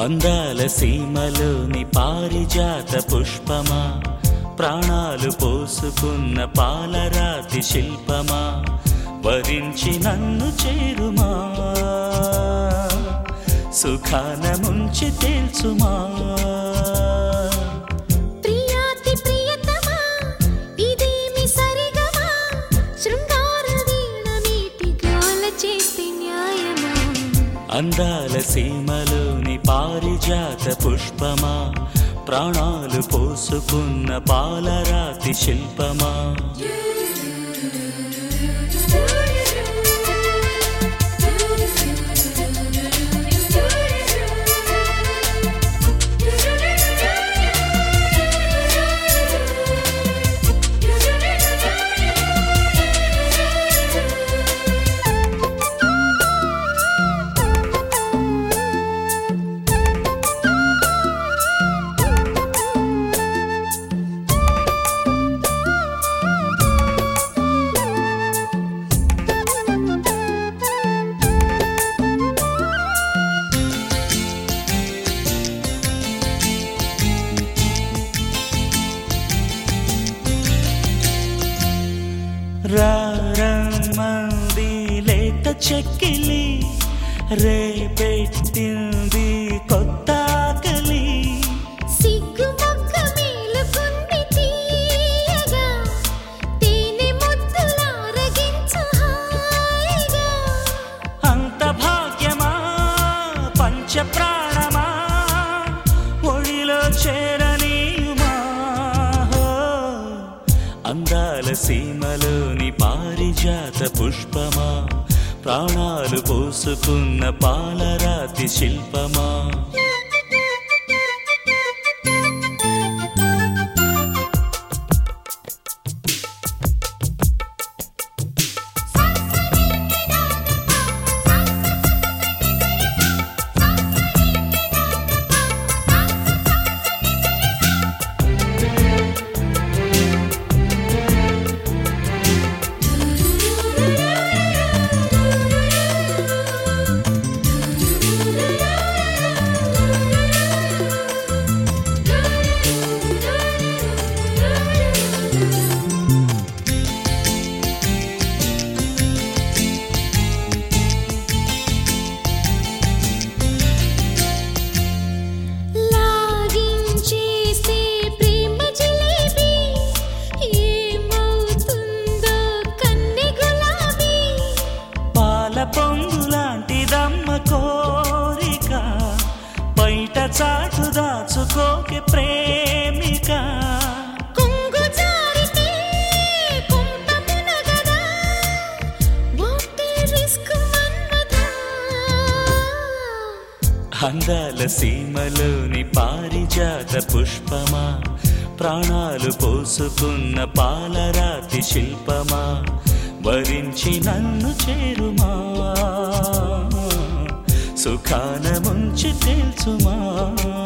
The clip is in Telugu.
అందాల సీమలోని పారిజాత పుష్పమా ప్రాణాలు పోసుకున్న పాలరాతి శిల్పమా వరించి నన్ను చేరుమా సుఖాన ముంచి తేల్చుమా ప్రియాతి ప్రియతమా ఇదేమి సరిగమా శృంగార వీణ మీటి గాల చేస్తే న్యాయమా అందాల సీమలోని పారిజాత పుష్పమా ప్రాణాలు పోసుకున్న పాలరాతి శిల్పమా రారమ్మంది లేత చెక్కిలి రేపెట్టింది కొత్త ఆకలి సిగ్గు మొక్క మేలుకుంది తీయగా తేనె ముద్దులారగించు హాయిగా అంత భాగ్యమా పంచ ప్రాణమా ఒడిలో చేరనీయుమా హో. అందాల సీమలోని పారిజాత పుష్పమా ప్రాణాలు పోసుకున్న పాలరాతి శిల్పమా లాగించేస్తే ప్రేమ జిలేబీ ఏమవుతుందో కన్నె గులాబీ పాల పొంగులాంటిదమ్మ కోరిక బయట చాటు దాచుకోకే ప్రేమిక కొంగు జారితే కొంప మునగదా వాటే రిస్క్ మన్మథా అందాల సీమలోని పారిజాత పుష్పమా ప్రాణాలు పోసుకున్న పాలరాతి శిల్పమా వరించి నన్ను చేరుమా సుఖాన ముంచి తేల్చుమా